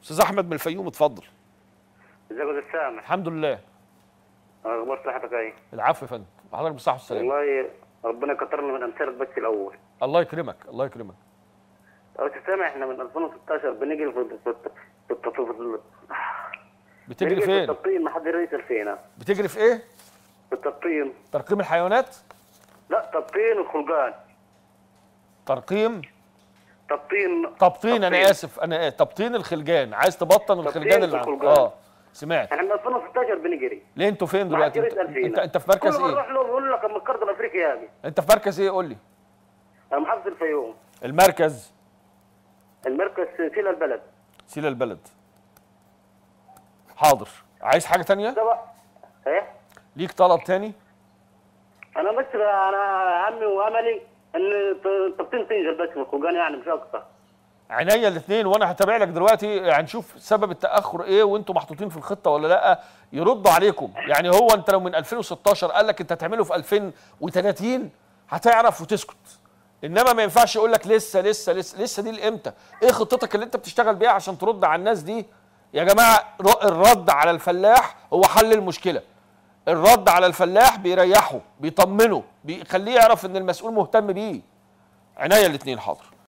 استاذ احمد من الفيوم اتفضل ازيك يا استاذ سامح الحمد لله اخبار صحتك ايه العفو يا فندم حضرتك بالصحه والسلامه والله ربنا كترنا من امثالك بس الاول الله يكرمك الله يكرمك يا استاذ سامح احنا من 2016 بنجري في في في في في بتجري بنجري في فين التبطين ما حد يسال فينا بتجري في ايه في التبطين ترقيم الحيوانات لا تبطين وخلقان ترقيم تبطين تبطين انا اسف انا آسف. تبطين الخلجان عايز تبطن الخلجان اللي عندك الخلجان. اه سمعت احنا من 2016 بنجري ليه انتوا فين ما حد دلوقتي انت, يسال انت, فينا انت في مركز كل ما ايه نروح له بيقول لك اما القرض الافريقي يا انت في مركز ايه قول لي محافظ الفيوم المركز المركز سينا البلد سيلا البلد حاضر عايز حاجه تانية ده بقى ايه ليك طلب تاني انا بس انا همي واملي ان التبطين تنزل بس من الخلقان يعني مش اكتر عينيا الاثنين وانا هتابع لك دلوقتي هنشوف سبب التاخر ايه وانتوا محطوطين في الخطه ولا لا يردوا عليكم يعني هو انت لو من 2016 قال لك انت هتعمله في 2030 هتعرف وتسكت انما ما ينفعش يقول لك لسه لسه لسه لسه دي لامتى ايه خطتك اللي انت بتشتغل بيها عشان ترد على الناس دي يا جماعه ر- الرد على الفلاح هو حل المشكله الرد على الفلاح بيريحه بيطمنه بيخليه يعرف ان المسؤول مهتم بيه عينيا الاثنين حاضر